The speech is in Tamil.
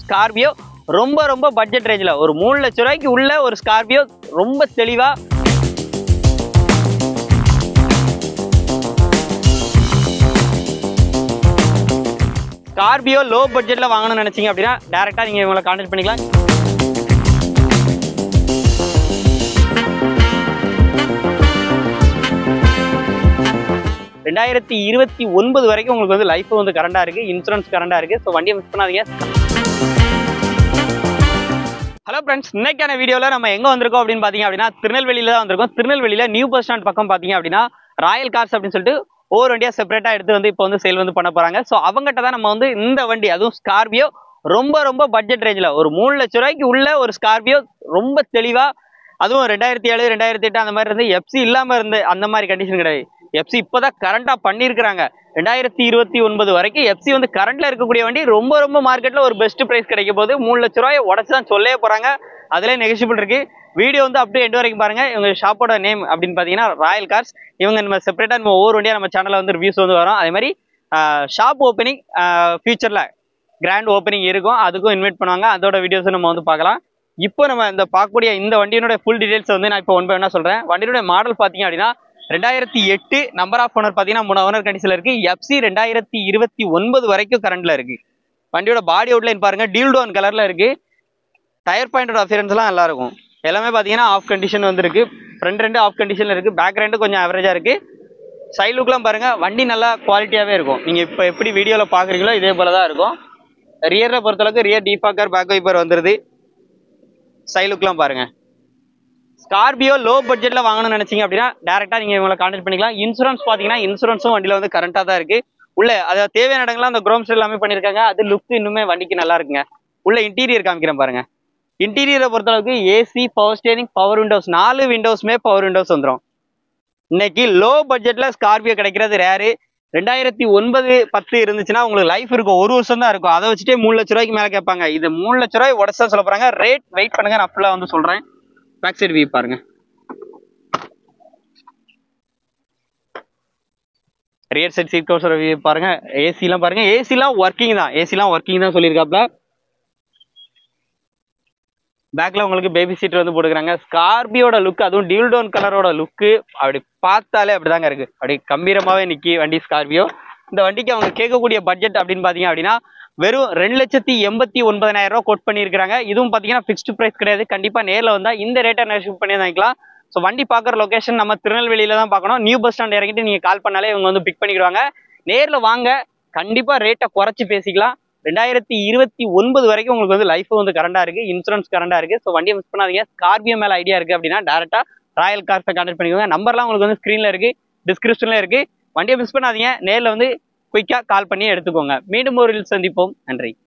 ஸ்கார்பியோ ரொம்ப ரொம்ப பட்ஜெட் ரேஞ்சில் ஒரு மூணு லட்ச ரூபாய்க்கு உள்ள ஒரு ஸ்கார்பியோ ரொம்ப தெளிவாக ஸ்கார்பியோ லோ பட்ஜெட்டில் வாங்கணும்னு நினச்சிங்க அப்படின்னா டேரெக்டாக நீங்கள் இவங்களை கான்டாக்ட் பண்ணிக்கலாம் ரெண்டாயிரத்தி இருபத்தி ஒன்பது வரைக்கும் உங்களுக்கு வந்து லைஃப் வந்து கரண்டாக இருக்குது இன்சூரன்ஸ் கரண்டாக இருக்குது ஸோ வண்டியை மிஸ் பண்ணாதீங்க ஹலோ ஃப்ரெண்ட்ஸ் இன்னைக்கான வீடியோவில் நம்ம எங்கே வந்திருக்கோம் அப்படின்னு பார்த்தீங்க அப்படின்னா திருநெல்வேலியில் தான் வந்திருக்கோம் திருநெல்வேலியில் நியூ பஸ் ஸ்டாண்ட் பக்கம் பார்த்தீங்க அப்படின்னா ராயல் கார்ஸ் அப்படின்னு சொல்லிட்டு ஒவ்வொரு வண்டியாக செப்பரேட்டாக எடுத்து வந்து இப்போ வந்து சேல் வந்து பண்ண போகிறாங்க ஸோ அவங்ககிட்ட தான் நம்ம வந்து இந்த வண்டி அதுவும் ஸ்கார்பியோ ரொம்ப ரொம்ப பட்ஜெட் ரேஞ்சில் ஒரு மூணு லட்ச ரூபாய்க்கு உள்ள ஒரு ஸ்கார்பியோ ரொம்ப தெளிவாக அதுவும் ரெண்டாயிரத்தி ஏழு ரெண்டாயிரத்தி எட்டு அந்த மாதிரி இருந்து எஃப்சி இல்லாமல் இருந்து அந்த மாதிரி கண்டிஷன் கிடையாது எஃப்சி இப்போதான் கரண்டாக பண்ணியிருக்கிறாங்க ரெண்டாயிரத்தி இருபத்தி ஒன்பது வரைக்கும் எஃப்சி வந்து கரண்ட்ல இருக்கக்கூடிய வண்டி ரொம்ப ரொம்ப மார்க்கெட்டில் ஒரு பெஸ்ட் ப்ரைஸ் கிடைக்கும் போது மூணு லட்ச ரூபாய் உடச்சு தான் சொல்லவே போகிறாங்க அதிலே நெகஷியபிள் இருக்கு வீடியோ வந்து அப்படியே எண்டு வரைக்கும் பாருங்க இவங்க ஷாப்போட நேம் அப்படின்னு பார்த்தீங்கன்னா ராயல் கார்ஸ் இவங்க நம்ம செப்பரேட்டாக நம்ம ஒவ்வொரு வண்டியாக நம்ம சேனலில் வந்து ரிவ்யூஸ் வந்து வரும் அதே மாதிரி ஷாப் ஓப்பனிங் ஃபியூச்சரில் கிராண்ட் ஓப்பனிங் இருக்கும் அதுக்கும் இன்வைட் பண்ணுவாங்க அதோட வீடியோஸும் நம்ம வந்து பார்க்கலாம் இப்போ நம்ம இந்த பார்க்கக்கூடிய இந்த வண்டியினுடைய ஃபுல் டீடைல்ஸ் வந்து நான் இப்போ ஒன் பை ஒன்னா சொல்கிறேன் வண்டியினுடைய மாடல் பார்த்தீங்க அப்படின்னா ரெண்டாயிரத்தி எட்டு நம்பர் ஆஃப் ஓனர் பார்த்தீங்கன்னா மூணு ஓனர் கண்டிஷனில் இருக்கு எஃப்சி ரெண்டாயிரத்தி இருபத்தி ஒன்பது வரைக்கும் கரண்ட்ல இருக்கு வண்டியோட பாடி அவுட்லைன் பாருங்க டீல்டோன் கலர்ல இருக்கு டயர் பாயிண்டோட அஃபியரன்ஸ்லாம் நல்லா இருக்கும் எல்லாமே பார்த்தீங்கன்னா ஆஃப் கண்டிஷன் வந்து இருக்கு ஃப்ரண்ட் ரெண்டு ஆஃப் கண்டிஷன்ல இருக்கு பேக் ரெண்டு கொஞ்சம் ஆவரேஜா இருக்கு சைட் லுக்லாம் பாருங்க வண்டி நல்லா குவாலிட்டியாவே இருக்கும் நீங்க இப்போ எப்படி வீடியோவில் பார்க்குறீங்களோ இதே போல தான் இருக்கும் ரியரை பொறுத்தளவுக்கு ரியர் டீஃபாக்கர் பேக் வைப்பர் வந்துருது சைட் லுக்லாம் பாருங்க ஸ்கார்பியோ லோ பட்ஜெட்டில் வாங்கணும்னு நினைச்சீங்க அப்படின்னா டேரெக்டாக நீங்கள் இவங்களை கான்டாக்ட் பண்ணிக்கலாம் இன்சூரன்ஸ் பார்த்தீங்கன்னா இன்சூரன்ஸும் வண்டியில் வந்து கரண்ட்டாக தான் இருக்கு உள்ள அது தேவையான இடங்கள்லாம் அந்த குரோம்ஸ் எல்லாமே பண்ணியிருக்காங்க அது லுக் இன்னுமே வண்டிக்கு நல்லா இருக்குங்க உள்ள இன்டீரியர் காமிக்கிறேன் பாருங்க இன்டீரியரை பொறுத்தளவுக்கு AC power steering power windows நாலு விண்டோஸுமே பவர் விண்டோஸ் வந்துடும் இன்னைக்கு லோ பட்ஜெட்டில் ஸ்கார்பியோ கிடைக்கிறது ரேரு ரெண்டாயிரத்தி ஒன்பது பத்து இருந்துச்சுன்னா உங்களுக்கு லைஃப் இருக்கும் ஒரு வருஷம் தான் இருக்கும் அதை வச்சுட்டே மூணு லட்ச ரூபாய்க்கு மேலே கேட்பாங்க இது மூணு லட்ச ரூபாய் உடச்சா சொல்ல போறாங்க ரேட் வெயிட் பண்ணுங்க நான் ஃபுல்லாக வந்து சொல்றேன் பேக் சைடு வியூ பாருங்க rear side seat covers view பாருங்க ஏசிலாம் பாருங்க ஏசிலாம் ஒர்க்கிங் தான் ஏசிலாம் ஒர்க்கிங் தான் சொல்லியிருக்காப்ல பேக்ல உங்களுக்கு பேபி சீட் வந்து போட்டுக்கிறாங்க ஸ்கார்பியோட லுக் அதுவும் டியூல்டோன் கலரோட லுக்கு அப்படி பார்த்தாலே அப்படிதாங்க இருக்கு அப்படி கம்பீரமாவே நிக்கி வண்டி ஸ்கார்பியோ இந்த வண்டிக்கு அவங்க கேட்கக்கூடிய பட்ஜெட் அப்படின்னு பாத்தீங்க அப்படின்னா வெறும் ரெண்டு லட்சத்தி எண்பத்தி ஒன்பதாயிரம் ரூபாய் கோட் பண்ணியிருக்காங்க இதுவும் பாத்தீங்கன்னா ஃபிக்ஸ்டு பிரைஸ் கிடையாது கண்டிப்பா நேர்ல வந்தா இந்த ரேட்டை நெகோஷியேட் பண்ணி வாங்கிக்கலாம் ஸோ வண்டி பார்க்குற லொகேஷன் நம்ம திருநெல்வேலியில தான் பார்க்கணும் நியூ பஸ் ஸ்டாண்ட் இறங்கிட்டு நீங்க கால் பண்ணாலே இவங்க வந்து பிக் பண்ணிக்கிடுவாங்க நேர்ல வாங்க கண்டிப்பா ரேட்டை குறைச்சி பேசிக்கலாம் ரெண்டாயிரத்தி இருபத்தி ஒன்பது வரைக்கும் உங்களுக்கு வந்து லைஃப் வந்து கரண்டா இருக்கு இன்சூரன்ஸ் கரண்டா இருக்கு ஸோ வண்டியை மிஸ் பண்ணாதீங்க ஸ்கார்பியோ மேல ஐடியா இருக்கு அப்படின்னா டேரக்டா ராயல் கார்ஸை கான்டாக்ட் பண்ணிக்கோங்க நம்பர்லாம் உங்களுக்கு வந்து ஸ்க்ரீன்ல இருக்கு டிஸ்கிரிப்ஷன்ல இருக்கு வண்டியை மிஸ் பண்ணாதீங்க நேர்ல வந்து குயிக்கா கால் பண்ணி எடுத்துக்கோங்க மீண்டும் ஒரு சந்திப்போம் நன்றி